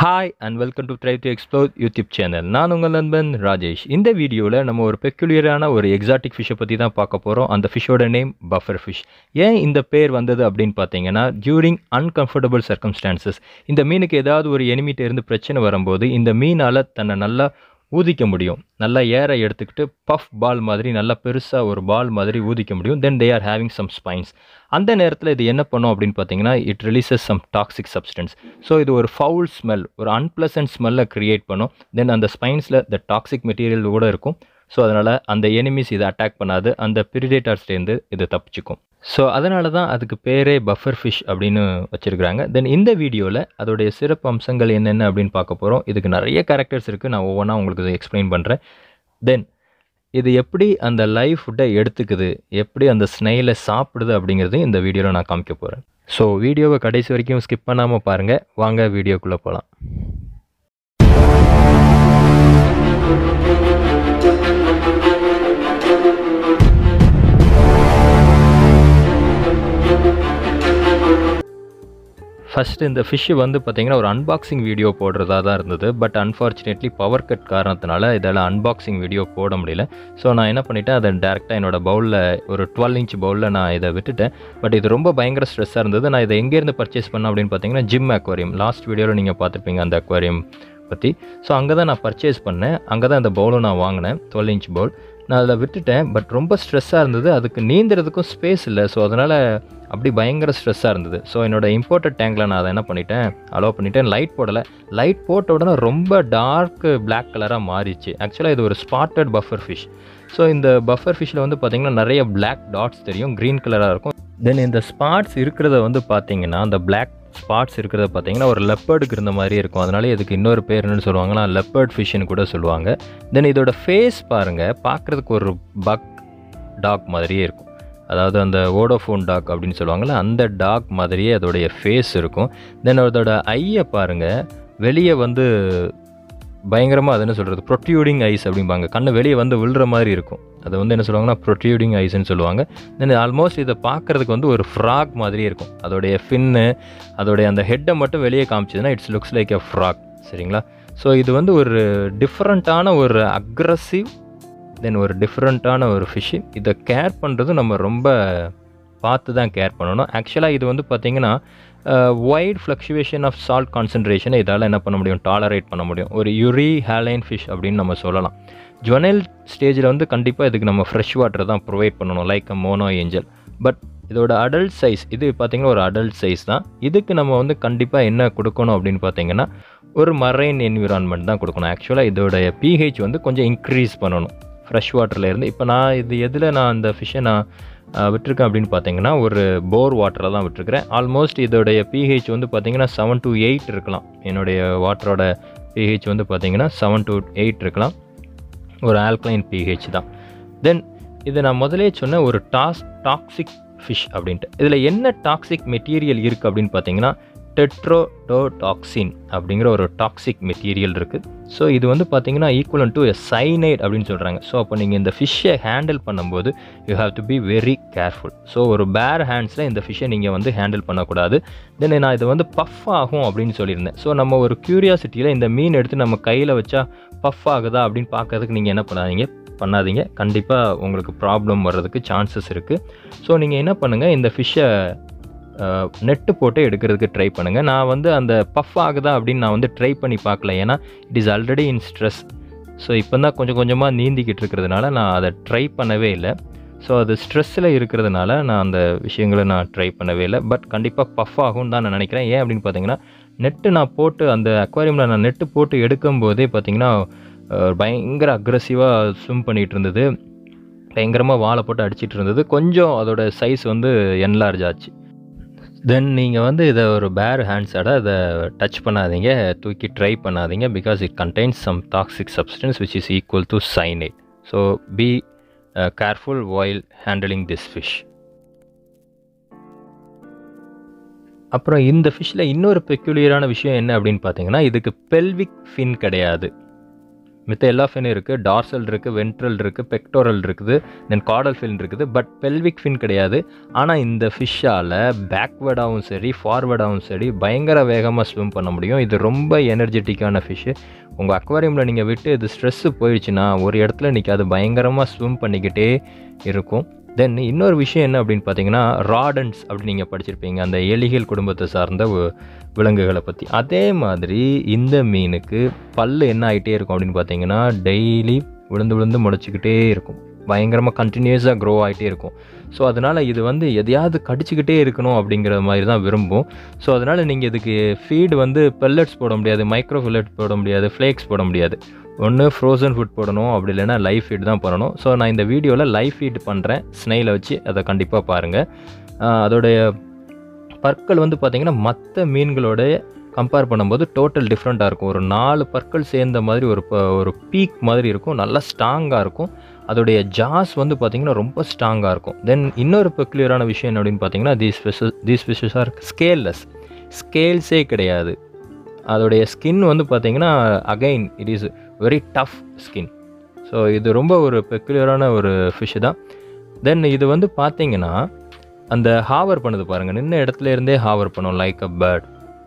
hi and welcome to try to explore YouTube channel நான் உங்கள் நண்பன் ராஜேஷ் இந்த வீடியோவில் நம்ம ஒரு பெக்குலியரான ஒரு எக்ஸாட்டிக் ஃபிஷ்ஷை பற்றி தான் பார்க்க போகிறோம் அந்த ஃபிஷ்ஷோட நேம் பஃபர் ஃபிஷ் ஏன் இந்த பேர் வந்தது அப்படின்னு பார்த்தீங்கன்னா டியூரிங் அன்கம்ஃபர்டபுள் சர்க்கம்ஸ்டான்சஸ் இந்த மீனுக்கு ஏதாவது ஒரு எனிமிட்ட இருந்து பிரச்சனை வரும்போது இந்த மீனால் தன்னை நல்லா ஊதிக்க முடியும் நல்லா ஏற எடுத்துக்கிட்டு பஃப் பால் மாதிரி நல்லா பெருசாக ஒரு பால் மாதிரி ஊதிக்க முடியும் then they are having some spines அந்த நேரத்தில் இது என்ன பண்ணும் அப்படின்னு பார்த்தீங்கன்னா it releases some toxic substance so இது ஒரு ஃபவுல் ஸ்மெல் ஒரு அன்பிளசன்ட் ஸ்மெல்லை க்ரியேட் பண்ணும் தென் அந்த ஸ்பைன்ஸில் த டாக்ஸிக் மெட்டீரியல் கூட இருக்கும் ஸோ அதனால் அந்த எனிமீஸ் இதை அட்டாக் பண்ணாது அந்த பிரிடேட்டர்ஸ்லேருந்து இது தப்பிச்சுக்கும் ஸோ அதனால தான் அதுக்கு பேரே பஃபர் ஃபிஷ் அப்படின்னு வச்சுருக்கிறாங்க தென் இந்த வீடியோவில் அதோடைய சிறப்பு அம்சங்கள் என்னென்ன அப்படின்னு பார்க்க போகிறோம் இதுக்கு நிறைய கேரக்டர்ஸ் இருக்குது நான் ஒவ்வொன்றா உங்களுக்கு எக்ஸ்பிளைன் பண்ணுறேன் தென் இது எப்படி அந்த லைவ் ஃபுட்டை எடுத்துக்குது எப்படி அந்த ஸ்னெயிலை சாப்பிடுது அப்படிங்கிறது இந்த வீடியோவில் நான் காமிக்க போகிறேன் ஸோ வீடியோவை கடைசி வரைக்கும் ஸ்கிப் பண்ணாமல் பாருங்கள் வாங்க வீடியோக்குள்ளே போகலாம் ஃபஸ்ட்டு இந்த ஃபிஷ்ஷு வந்து பார்த்திங்கன்னா ஒரு அன்பாக்சிங் வீடியோ போடுறதா தான் இருந்தது பட் அன்ஃபார்ச்சுனேட்லி பவர் கட் காரணத்தினால இதால் அன்பாக்சிங் வீடியோ போட முடியல ஸோ நான் என்ன பண்ணிட்டேன் அதை டேரெக்டாக என்னோடய பவுலில் ஒரு டுவெல் இன்ச் பவுலில் நான் இதை விட்டுட்டேன் பட் இது ரொம்ப பயங்கர ஸ்ட்ரெஸ்ஸாக இருந்தது நான் இதை எங்கேருந்து பர்ச்சேஸ் பண்ணேன் அப்படின்னு பார்த்தீங்கன்னா ஜிம் அக்வாரியம் லாஸ்ட் வீடியோவில் நீங்கள் பார்த்துருப்பீங்க அந்த அக்வாரியம் பற்றி ஸோ அங்கே தான் நான் பர்ச்சேஸ் பண்ணேன் அங்கே தான் இந்த பவுலும் நான் வாங்கினேன் டுவெல் இன்ச் பவுல் நான் அதில் விட்டுட்டேன் பட் ரொம்ப ஸ்ட்ரெஸ்ஸாக இருந்தது அதுக்கு நீந்துறதுக்கும் ஸ்பேஸ் இல்லை ஸோ அதனால் அப்படி பயங்கர ஸ்ட்ரெஸ்ஸாக இருந்தது ஸோ என்னோடய இம்போர்ட்டட் டேங்கில் நான் அதை என்ன பண்ணிட்டேன் அலோவ் பண்ணிட்டேன் லைட் போடலை லைட் போட்ட உடனே ரொம்ப டார்க் பிளாக் கலராக மாறிச்சு ஆக்சுவலாக இது ஒரு ஸ்பாட்டட் பஃபர் ஃபிஷ் ஸோ இந்த பஃபர் ஃபிஷ்ஷில் வந்து பார்த்திங்கன்னா நிறைய பிளாக் டாட்ஸ் தெரியும் க்ரீன் கலராக இருக்கும் தென் இந்த ஸ்பாட்ஸ் இருக்கிறத வந்து பார்த்தீங்கன்னா அந்த பிளாக் ஸ்பாட்ஸ் இருக்கிறத பார்த்தீங்கன்னா ஒரு லெப்பர்டுக்கு இருந்த மாதிரி இருக்கும் அதனால இதுக்கு இன்னொரு பேர் என்னன்னு சொல்லுவாங்கன்னா லெப்பர்ட் ஃபிஷ்னு கூட சொல்லுவாங்க தென் இதோட ஃபேஸ் பாருங்கள் பார்க்குறதுக்கு ஒரு பக் டாக் மாதிரியே இருக்கும் அதாவது அந்த ஓடோஃபோன் டாக் அப்படின்னு சொல்லுவாங்கள்ல அந்த டாக் மாதிரியே அதோடைய ஃபேஸ் இருக்கும் தென் அதோட ஐயை பாருங்கள் வெளியே வந்து பயங்கரமாக அது என்ன சொல்கிறது ப்ரொட்யூடிங் ஐஸ் அப்படிம்பாங்க கண்ணு வெளியே வந்து விழுற மாதிரி இருக்கும் அதை வந்து என்ன சொல்லுவாங்கன்னா ப்ரொட்யூடிங் ஐஸ்ன்னு சொல்லுவாங்க தென் ஆல்மோஸ்ட் இதை பார்க்குறதுக்கு வந்து ஒரு ஃப்ராக் மாதிரியே இருக்கும் அதோடைய ஃபின்னு அதோடைய அந்த ஹெட்டை மட்டும் வெளியே காமிச்சதுன்னா it's looks like a frog சரிங்களா ஸோ இது வந்து ஒரு டிஃப்ரெண்ட்டான ஒரு அக்ரஸிவ் தென் ஒரு டிஃப்ரெண்ட்டான ஒரு ஃபிஷ்ஷு இதை கேர் பண்ணுறது நம்ம ரொம்ப பார்த்து தான் கேர் பண்ணணும் ஆக்சுவலாக இது வந்து பார்த்திங்கன்னா வைட் ஃப்ளக்சுவேஷன் ஆஃப் சால்ட் கான்சன்ட்ரேஷனை இதால் என்ன பண்ண முடியும் டாலரேட் பண்ண முடியும் ஒரு யுரி ஹேலைன் ஃபிஷ் அப்படின்னு நம்ம சொல்லலாம் ஜுவனல் ஸ்டேஜில் வந்து கண்டிப்பாக இதுக்கு நம்ம ஃப்ரெஷ் வாட்டர் தான் ப்ரொவைட் பண்ணணும் like a mono angel but இதோட அடல்ட் சைஸ் இது பார்த்திங்கன்னா ஒரு அடல்ட் சைஸ் தான் இதுக்கு நம்ம வந்து கண்டிப்பாக என்ன கொடுக்கணும் அப்படின்னு பார்த்தீங்கன்னா ஒரு மரைன் என்விரான்மெண்ட் தான் கொடுக்கணும் ஆக்சுவலாக இதோடைய பிஹெச் வந்து கொஞ்சம் இன்க்ரீஸ் பண்ணணும் ஃப்ரெஷ் வாட்டரில் இருந்து இப்போ நான் இது எதில் நான் அந்த ஃபிஷ்ஷை நான் விட்டுருக்கேன் அப்படின்னு பார்த்தீங்கன்னா ஒரு போர் வாட்டரில் தான் விட்டுருக்கிறேன் ஆல்மோஸ்ட் இதோடைய பிஹெச் வந்து பார்த்திங்கன்னா செவன் டு எயிட் இருக்கலாம் என்னுடைய வாட்டரோட பிஹெச் வந்து பார்த்திங்கன்னா செவன் டு எயிட் இருக்கலாம் ஒரு ஆல்கலைன் பிஹெச் தான் தென் இது நான் முதலே சொன்ன ஒரு டாஸ் டாக்ஸிக் ஃபிஷ் அப்படின்ட்டு இதில் என்ன டாக்ஸிக் மெட்டீரியல் இருக்குது அப்படின்னு பார்த்தீங்கன்னா டெட்ரோடோடாக்சின் அப்படிங்கிற ஒரு டாக்ஸிக் மெட்டீரியல் இருக்குது ஸோ இது வந்து பார்த்தீங்கன்னா ஈக்குவலன் டு எ சைனைட் அப்படின்னு சொல்கிறாங்க ஸோ அப்போ நீங்கள் இந்த ஃபிஷ்ஷை ஹேண்டில் பண்ணும்போது you have to be very careful so ஒரு பேர் ஹேண்ட்ஸில் இந்த ஃபிஷ்ஷை நீங்கள் வந்து ஹேண்டில் பண்ணக்கூடாது தென் நான் இது வந்து பஃப் ஆகும் அப்படின்னு சொல்லியிருந்தேன் ஸோ நம்ம ஒரு க்யூரியாசிட்டியில் இந்த மீன் எடுத்து நம்ம கையில் வச்சா பஃப் ஆகுதா அப்படின்னு பார்க்கறதுக்கு நீங்கள் என்ன பண்ணாதீங்க பண்ணாதீங்க கண்டிப்பாக உங்களுக்கு ப்ராப்ளம் வர்றதுக்கு சான்சஸ் இருக்குது ஸோ நீங்கள் என்ன பண்ணுங்கள் இந்த ஃபிஷ்ஷை நெட்டு போட்டு எடுக்கிறதுக்கு ட்ரை பண்ணுங்கள் நான் வந்து அந்த பஃப் ஆகுதா அப்படின்னு நான் வந்து ட்ரை பண்ணி பார்க்கல ஏன்னா it is already in stress so இப்போ தான் கொஞ்சம் கொஞ்சமாக நீந்திக்கிட்டு இருக்கிறதுனால நான் அதை ட்ரை பண்ணவே இல்லை ஸோ அது ஸ்ட்ரெஸ்ஸில் இருக்கிறதுனால நான் அந்த விஷயங்களை நான் ட்ரை பண்ணவே இல்லை பட் கண்டிப்பாக பஃப் ஆகும்னு தான் நான் நினைக்கிறேன் ஏன் அப்படின்னு பார்த்தீங்கன்னா நெட்டு நான் போட்டு அந்த அக்வாரியமில் நான் நெட்டு போட்டு எடுக்கும்போதே பார்த்தீங்கன்னா பயங்கர அக்ரஸிவாக ஸ்விம் பண்ணிகிட்டு இருந்தது பயங்கரமாக வாழை போட்டு அடிச்சிட்டு இருந்தது கொஞ்சம் அதோட சைஸ் வந்து என்லார்ஜ் ஆச்சு தென் நீங்கள் வந்து இதை ஒரு பேர் ஹேண்ட்ஸோட இதை டச் பண்ணாதீங்க தூக்கி ட்ரை பண்ணாதீங்க because it contains some toxic substance which is equal to cyanide so be careful while handling this fish அப்புறம் இந்த ஃபிஷ்ஷில் இன்னொரு பெக்யூலியரான விஷயம் என்ன அப்படின்னு பார்த்தீங்கன்னா இதுக்கு பெல்விக் ஃபின் கிடையாது மித்த எல்லா ஃபின் இருக்குது டார்சல் இருக்குது வென்ட்ரல் இருக்குது பெக்டோரல் இருக்குது தென் காடல் ஃபின் இருக்குது பட் பெல்விக் ஃபின் கிடையாது ஆனால் இந்த ஃபிஷ்ஷால் பேக்வேர்டாகவும் சரி ஃபார்வேர்டாகவும் சரி பயங்கர வேகமாக ஸ்விம் பண்ண முடியும் இது ரொம்ப எனர்ஜெட்டிக்கான ஃபிஷ்ஷு உங்கள் அக்வாரியமில் நீங்கள் விட்டு இது ஸ்ட்ரெஸ்ஸு போயிடுச்சுன்னா ஒரு இடத்துல நிற்காது பயங்கரமாக ஸ்விம் பண்ணிக்கிட்டே இருக்கும் தென் இன்னொரு விஷயம் என்ன அப்படின்னு பார்த்தீங்கன்னா ராடன்ஸ் அப்படின்னு நீங்கள் படிச்சிருப்பீங்க அந்த எலிகள் குடும்பத்தை சார்ந்த வி- விலங்குகளை பற்றி அதே மாதிரி இந்த மீனுக்கு பல்லு என்ன ஆகிட்டே இருக்கும் அப்படின்னு பார்த்தீங்கன்னா டெய்லி விழுந்து விழுந்து முளைச்சிக்கிட்டே இருக்கும் பயங்கரமாக கண்டினியூஸாக க்ரோ ஆகிட்டே இருக்கும் ஸோ அதனால் இது வந்து எதையாவது கடிச்சிக்கிட்டே இருக்கணும் அப்படிங்கிற மாதிரி தான் விரும்பும் ஸோ அதனால் நீங்கள் இதுக்கு ஃபீடு வந்து பெல்லட்ஸ் போட முடியாது மைக்ரோ பெல்லட்ஸ் போட முடியாது ஃப்ளேக்ஸ் போட முடியாது ஒன்று ஃப்ரோசன் ஃபுட் போடணும் அப்படி இல்லைன்னா லைஃப் ஃபீட் தான் பண்ணணும் ஸோ நான் இந்த வீடியோவில் லைஃப் ஃபீட் பண்ணுறேன் ஸ்னெயிலை வச்சு அதை கண்டிப்பாக பாருங்கள் அதோடைய பற்கள் வந்து பார்த்திங்கன்னா மற்ற மீன்களோட கம்பேர் பண்ணும்போது டோட்டல் டிஃப்ரெண்ட்டாக இருக்கும் ஒரு நாலு பற்கள் சேர்ந்த மாதிரி ஒரு ப- ஒரு பீக் மாதிரி இருக்கும் நல்லா ஸ்ட்ராங்காக இருக்கும் அதோடைய ஜாஸ் வந்து பார்த்திங்கன்னா ரொம்ப ஸ்ட்ராங்காக இருக்கும் தென் இன்னொரு பெக்குலியரான விஷயம் என்ன அப்படின்னு பார்த்தீங்கன்னா these fishes these fishes are scaleless ஸ்கேல்ஸே கிடையாது அதோடைய ஸ்கின் வந்து பார்த்தீங்கன்னா again it is very tough skin so இது ரொம்ப ஒரு பெக்குலியரான ஒரு ஃபிஷ்ஷு தான் தென் இது வந்து பார்த்தீங்கன்னா அந்த ஹாவர் பண்ணுது பாருங்கள் நின்ன இடத்துல இருந்தே ஹாவர் பண்ணும் லைக் அ பேர்ட்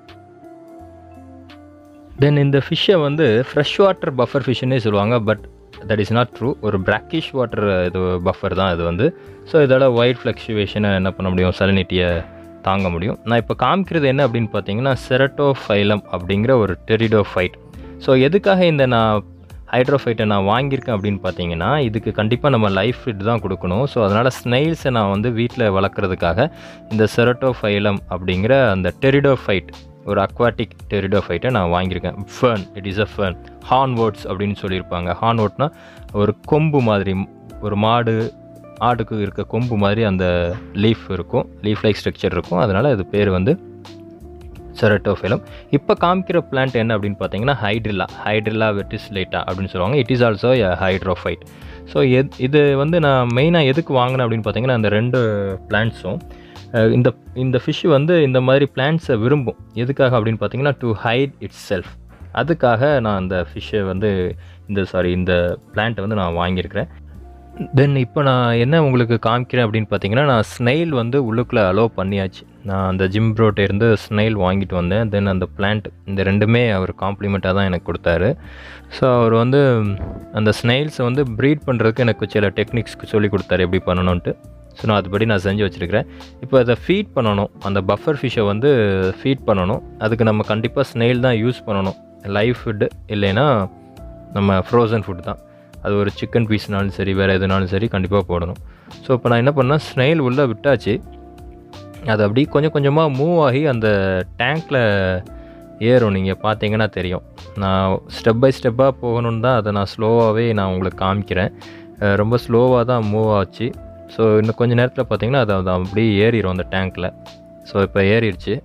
தென் இந்த ஃபிஷ்ஷை வந்து ஃப்ரெஷ் வாட்டர் பஃபர் ஃபிஷ்ஷுன்னே சொல்லுவாங்க but that is not true ஒரு பிராக்கிஷ் வாட்டர் இது பஃபர் தான் இது வந்து ஸோ இதோட ஒயிட் ஃப்ளக்சுவேஷனை என்ன பண்ண முடியும் சலினிட்டியை தாங்க முடியும் நான் இப்போ காமிக்கிறது என்ன அப்படின்னு பார்த்தீங்கன்னா செரட்டோஃபைலம் அப்படிங்கிற ஒரு டெரிடோஃபைட் ஸோ எதுக்காக இந்த நான் ஹைட்ரோஃபைட்டை நான் வாங்கியிருக்கேன் அப்படின்னு பார்த்தீங்கன்னா இதுக்கு கண்டிப்பாக நம்ம லைஃப் ஃபிட் தான் கொடுக்கணும் ஸோ அதனால் ஸ்னெயில்ஸை நான் வந்து வீட்டில் வளர்க்குறதுக்காக இந்த செரட்டோஃபைலம் அப்படிங்கிற அந்த டெரிடோஃபைட் ஒரு அக்வாட்டிக் டெரிடோஃபைட்டை நான் வாங்கியிருக்கேன் ஃபர்ன் இட் இஸ் அ ஃபர்ன் ஹார்ன்வோர்ட்ஸ் அப்படின்னு சொல்லியிருப்பாங்க ஹார்ன்வோர்ட்னா ஒரு கொம்பு மாதிரி ஒரு மாடு ஆடுக்கு இருக்க கொம்பு மாதிரி அந்த லீஃப் இருக்கும் லீஃப் லைக் ஸ்ட்ரக்சர் இருக்கும் அதனால் அது பேர் வந்து செரட்டோஃபிலம் இப்போ காமிக்கிற பிளான்ட் என்ன அப்படின்னு பார்த்தீங்கன்னா ஹைட்ரில்லா ஹைட்ரில்லா வெட்டிஸ்லேட்டா அப்படின்னு சொல்லுவாங்க it is also a hydrophyte so எத் இது வந்து நான் மெயினாக எதுக்கு வாங்கினேன் அப்படின்னு பார்த்தீங்கன்னா அந்த ரெண்டு பிளான்ட்ஸும் இந்த இந்த ஃபிஷ் வந்து இந்த மாதிரி பிளான்ட்ஸை விரும்பும் எதுக்காக அப்படின்னு பார்த்தீங்கன்னா டு ஹைட் இட்ஸ் செல்ஃப் அதுக்காக நான் அந்த ஃபிஷ்ஷை வந்து இந்த சாரி இந்த பிளான்ட்டை வந்து நான் வாங்கியிருக்கிறேன் தென் இப்போ நான் என்ன உங்களுக்கு காமிக்கிறேன் அப்படின்னு பார்த்தீங்கன்னா நான் ஸ்னெயில் வந்து உள்ளுக்குள்ளே அலோவ் பண்ணியாச்சு நான் அந்த ஜிம் ப்ரோட்டை இருந்து ஸ்னெயில் வாங்கிட்டு வந்தேன் தென் அந்த பிளான்ட் இந்த ரெண்டுமே அவர் காம்ப்ளிமெண்ட்டாக தான் எனக்கு கொடுத்தாரு ஸோ அவர் வந்து அந்த ஸ்னெயில்ஸை வந்து ப்ரீட் பண்ணுறதுக்கு எனக்கு சில டெக்னிக்ஸ்க்கு சொல்லி கொடுத்தாரு எப்படி பண்ணணுன்ட்டு ஸோ நான் அதுபடி நான் செஞ்சு வச்சுருக்கிறேன் இப்போ அதை ஃபீட் பண்ணணும் அந்த பஃபர் ஃபிஷ்ஷை வந்து ஃபீட் பண்ணணும் அதுக்கு நம்ம கண்டிப்பாக ஸ்னெயில் தான் யூஸ் பண்ணணும் லைவ் ஃபுட்டு இல்லைன்னா நம்ம ஃப்ரோசன் ஃபுட் தான் அது ஒரு சிக்கன் பீஸ்னாலும் சரி வேறு எதுனாலும் சரி கண்டிப்பாக போடணும் ஸோ இப்போ நான் என்ன பண்ணேன் ஸ்னெயில் உள்ளே விட்டாச்சு அது அப்படி கொஞ்சம் கொஞ்சமாக மூவ் ஆகி அந்த டேங்க்கில் ஏறும் நீங்கள் பார்த்தீங்கன்னா தெரியும் நான் ஸ்டெப் பை ஸ்டெப்பாக போகணுன்னு தான் அதை நான் ஸ்லோவாகவே நான் உங்களுக்கு காமிக்கிறேன் அஹ் ரொம்ப ஸ்லோவாக தான் மூவ் ஆச்சு ஸோ இன்னும் கொஞ்சம் நேரத்தில் பார்த்தீங்கன்னா அது அது அப்படியே ஏறிடும் அந்த டேங்க்கில் ஸோ இப்போ ஏறிடுச்சு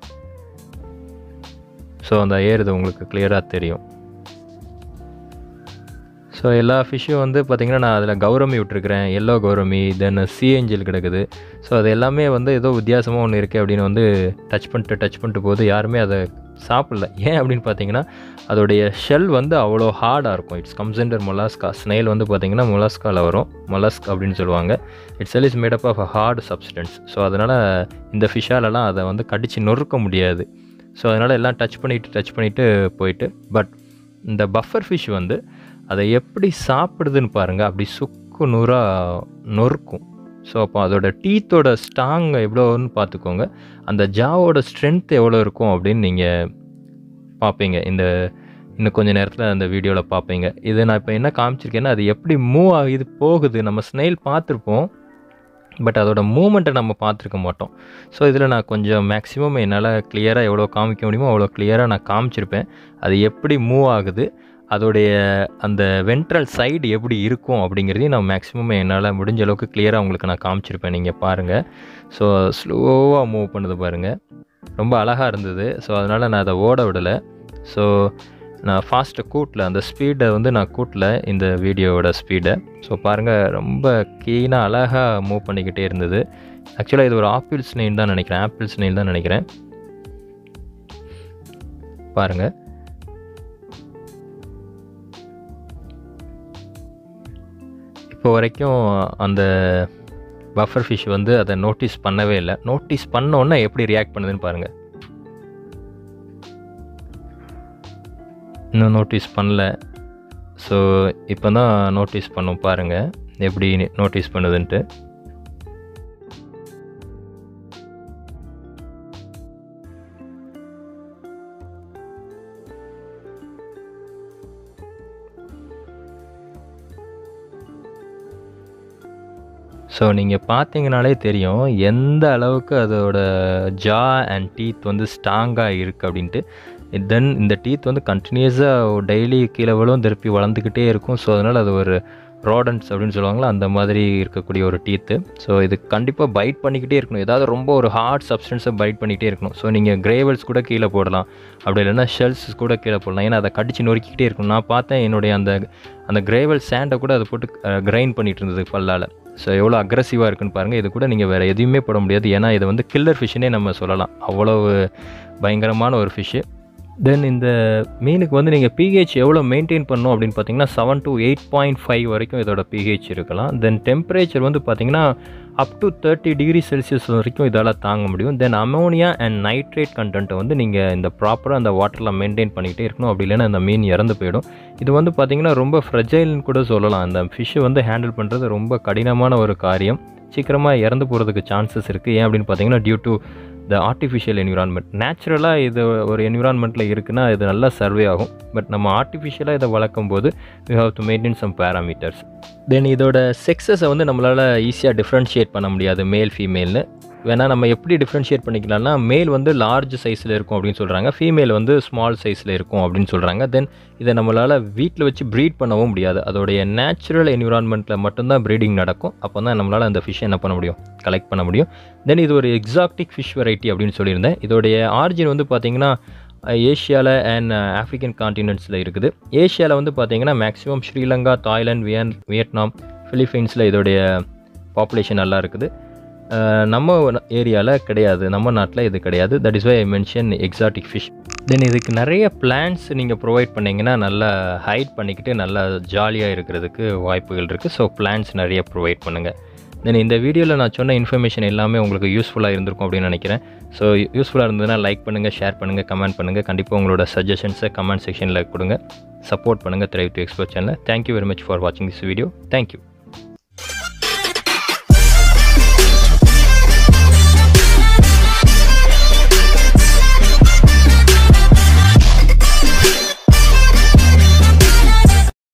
ஸோ அந்த ஏறுது உங்களுக்கு கிளியராக தெரியும் ஸோ எல்லா ஃபிஷ்ஷும் வந்து பார்த்திங்கன்னா நான் அதில் கௌரமி விட்டுருக்கிறேன் yellow gourami then sea angel கிடக்குது ஸோ அது எல்லாமே வந்து ஏதோ வித்தியாசமாக ஒன்று இருக்குது அப்படின்னு வந்து டச் பண்ணிட்டு டச் பண்ணிட்டு போது யாருமே அதை சாப்பிடல ஏன் அப்படின்னு பார்த்தீங்கன்னா அதோடைய ஷெல் வந்து அவ்வளோ ஹார்டாக இருக்கும் இட்ஸ் கம்சென்டர் மொலாஸ்கா ஸ்னெயில் வந்து பார்த்தீங்கன்னா மொலாஸ்காவில் வரும் மொலஸ்க் அப்படின்னு சொல்லுவாங்க it's shell is made up of a hard substance so அதனால் இந்த ஃபிஷ்ஷாலலாம் அதை வந்து கடித்து நொறுக்க முடியாது ஸோ அதனால் எல்லாம் டச் பண்ணிவிட்டு டச் பண்ணிவிட்டு போயிட்டு பட் இந்த பஃபர் ஃபிஷ் வந்து அதை எப்படி சாப்பிடுதுன்னு பாருங்கள் அப்படி சுக்கு நூறாக நொறுக்கும் ஸோ அப்போ அதோட டீத்தோட ஸ்ட்ராங் எவ்வளோன்னு பார்த்துக்கோங்க அந்த ஜாவோட ஸ்ட்ரென்த் எவ்வளோ இருக்கும் அப்படின்னு நீங்கள் பார்ப்பீங்க இந்த இன்னும் கொஞ்சம் நேரத்தில் அந்த வீடியோவில் பார்ப்பீங்க இது நான் இப்போ என்ன காமிச்சிருக்கேன்னா அது எப்படி மூவ் ஆகுது போகுது நம்ம ஸ்னெயில் பார்த்துருப்போம் பட் அதோட மூமெண்ட்டை நம்ம பார்த்துருக்க மாட்டோம் ஸோ இதில் நான் கொஞ்சம் மேக்ஸிமம் என்னால் கிளியராக எவ்வளோ காமிக்க முடியுமோ அவ்வளோ கிளியராக நான் காமிச்சிருப்பேன் அது எப்படி மூவ் ஆகுது அதோடைய அந்த வென்ட்ரல் சைடு எப்படி இருக்கும் அப்படிங்கிறதையும் நான் மேக்ஸிமம் என்னால் முடிஞ்ச அளவுக்கு கிளியராக உங்களுக்கு நான் காமிச்சிருப்பேன் நீங்கள் பாருங்கள் ஸோ ஸ்லோவாக மூவ் பண்ணுது பாருங்கள் ரொம்ப அழகாக இருந்தது ஸோ அதனால் நான் அதை ஓட விடலை ஸோ நான் ஃபாஸ்ட்டை கூட்டில் அந்த ஸ்பீடை வந்து நான் கூட்டல இந்த வீடியோவோட ஸ்பீடை ஸோ பாருங்கள் ரொம்ப கீனாக அழகாக மூவ் பண்ணிக்கிட்டே இருந்தது ஆக்சுவலாக இது ஒரு ஆப்பிள் ஸ்னெயில் தான் நினைக்கிறேன் ஆப்பிள் ஸ்னெயில் தான் நினைக்கிறேன் பாருங்கள் இப்போ வரைக்கும் அந்த பஃபர் ஃபிஷ் வந்து அதை நோட்டீஸ் பண்ணவே இல்லை நோட்டீஸ் பண்ணோன்னே எப்படி ரியாக்ட் பண்ணுதுன்னு பாருங்கள் இன்னும் நோட்டீஸ் பண்ணல ஸோ இப்போ தான் நோட்டீஸ் பண்ணும் பாருங்கள் எப்படி நோட்டீஸ் பண்ணுதுன்ட்டு ஸோ நீங்கள் பார்த்தீங்கனாலே தெரியும் எந்த அளவுக்கு அதோட ஜா அண்ட் டீத் வந்து ஸ்ட்ராங்காக இருக்குது அப்படின்ட்டு தென் இந்த டீத் வந்து கண்டினியூஸாக டெய்லி கீழே விழும் திருப்பி வளர்ந்துக்கிட்டே இருக்கும் ஸோ அதனால் அது ஒரு ரோடன்ஸ் அப்படின்னு சொல்லுவாங்களா அந்த மாதிரி இருக்கக்கூடிய ஒரு டீத்து ஸோ இது கண்டிப்பாக பைட் பண்ணிக்கிட்டே இருக்கணும் ஏதாவது ரொம்ப ஒரு ஹார்ட் சப்ஸ்டன்ஸை பைட் பண்ணிக்கிட்டே இருக்கணும் ஸோ நீங்கள் கிரேவல்ஸ் கூட கீழே போடலாம் அப்படி இல்லைன்னா ஷெல்ஸ் கூட கீழே போடலாம் ஏன்னா அதை கடிச்சு நொறுக்கிக்கிட்டே இருக்கணும் நான் பார்த்தேன் என்னுடைய அந்த அந்த கிரேவல் சேண்டை கூட அதை போட்டு கிரைண்ட் பண்ணிகிட்டு இருந்தது பல்லால் ஸோ எவ்வளோ அக்ரஸிவாக இருக்குன்னு பாருங்கள் இது கூட நீங்கள் வேறு எதுவுமே போட முடியாது ஏன்னா இது வந்து கில்லர் ஃபிஷ்ஷுனே நம்ம சொல்லலாம் அவ்வளவு பயங்கரமான ஒரு ஃபிஷ்ஷு தென் இந்த மீனுக்கு வந்து நீங்கள் பிஹெச் எவ்வளோ மெயின்டைன் பண்ணணும் அப்படின்னு பார்த்தீங்கன்னா seven to eight point five வரைக்கும் இதோட பிஹெச் இருக்கலாம் தென் டெம்பரேச்சர் வந்து பார்த்தீங்கன்னா up to thirty degree Celsius வரைக்கும் இதால் தாங்க முடியும் தென் அமோனியா அண்ட் நைட்ரேட் கண்டென்ட்டை வந்து நீங்கள் இந்த ப்ராப்பராக அந்த வாட்டரில் மெயின்டைன் பண்ணிக்கிட்டே இருக்கணும் அப்படி இல்லைன்னா அந்த மீன் இறந்து போயிடும் இது வந்து பார்த்திங்கன்னா ரொம்ப ஃப்ரெஜைல்னு கூட சொல்லலாம் அந்த ஃபிஷ்ஷை வந்து ஹேண்டில் பண்ணுறது ரொம்ப கடினமான ஒரு காரியம் சீக்கிரமாக இறந்து போகிறதுக்கு சான்சஸ் இருக்குது ஏன் அப்படின்னு பார்த்தீங்கன்னா due to the artificial environment நேச்சுரலாக இது ஒரு என்விரான்மெண்ட்டில் இருக்குன்னா இது நல்லா சர்வே ஆகும் பட் நம்ம ஆர்டிஃபிஷியலாக இதை வளர்க்கும் போது you have to maintain some parameters then இதோட செக்ஸஸை வந்து நம்மளால் ஈஸியாக டிஃப்ரென்ஷியேட் பண்ண முடியாது மேல் ஃபீமேல்னு வேணால் நம்ம எப்படி டிஃப்ரென்ஷியேட் பண்ணிக்கலாம்னா மேல் வந்து லார்ஜ் சைஸில் இருக்கும் அப்படின்னு சொல்கிறாங்க ஃபீமேல் வந்து ஸ்மால் சைஸில் இருக்கும் அப்படின்னு சொல்கிறாங்க தென் இதை நம்மளால் வீட்டில் வச்சு ப்ரீட் பண்ணவும் முடியாது அதோடைய நேச்சுரல் என்விரான்மெண்ட்டில் மட்டும்தான் ப்ரீடிங் நடக்கும் அப்போ தான் நம்மளால் அந்த ஃபிஷ்ஷை என்ன பண்ண முடியும் கலெக்ட் பண்ண முடியும் தென் இது ஒரு எக்ஸாக்டிக் ஃபிஷ் வெரைட்டி அப்படின்னு சொல்லியிருந்தேன் இதோடைய ஆரிஜின் வந்து பார்த்திங்கன்னா ஏஷியாவில் அண்ட் ஆஃப்ரிக்கன் காண்டினென்ட்ஸில் இருக்குது ஏஷியாவில் வந்து பார்த்திங்கன்னா மேக்ஸிமம் ஸ்ரீலங்கா தாய்லாந்து வியன் வியட்நாம் ஃபிலிப்பைன்ஸில் இதோடைய பாப்புலேஷன் நல்லா இருக்குது நம்ம ஏரியாவில் கிடையாது நம்ம நாட்டில் இது கிடையாது that is why I mention exotic fish then இதுக்கு நிறைய பிளான்ஸ் நீங்கள் ப்ரொவைட் பண்ணிங்கன்னா நல்லா ஹைட் பண்ணிக்கிட்டு நல்லா ஜாலியாக இருக்கிறதுக்கு வாய்ப்புகள் இருக்குது ஸோ பிளான்ஸ் நிறைய ப்ரொவைட் பண்ணுங்கள் தென் இந்த வீடியோவில் நான் சொன்ன இன்ஃபர்மேஷன் எல்லாமே உங்களுக்கு யூஸ்ஃபுல்லாக இருந்திருக்கும் அப்படின்னு நினைக்கிறேன் ஸோ யூஸ்ஃபுல்லாக இருந்ததுன்னா லைக் பண்ணுங்கள் ஷேர் பண்ணுங்கள் கமெண்ட் பண்ணுங்கள் கண்டிப்பாக உங்களோட சஜஷன்ஸை கமெண்ட் செக்ஷனில் கொடுங்க சப்போர்ட் பண்ணுங்கள் thrive to export channel thank you very much for வாட்சிங் திஸ் வீடியோ தேங்க்யூ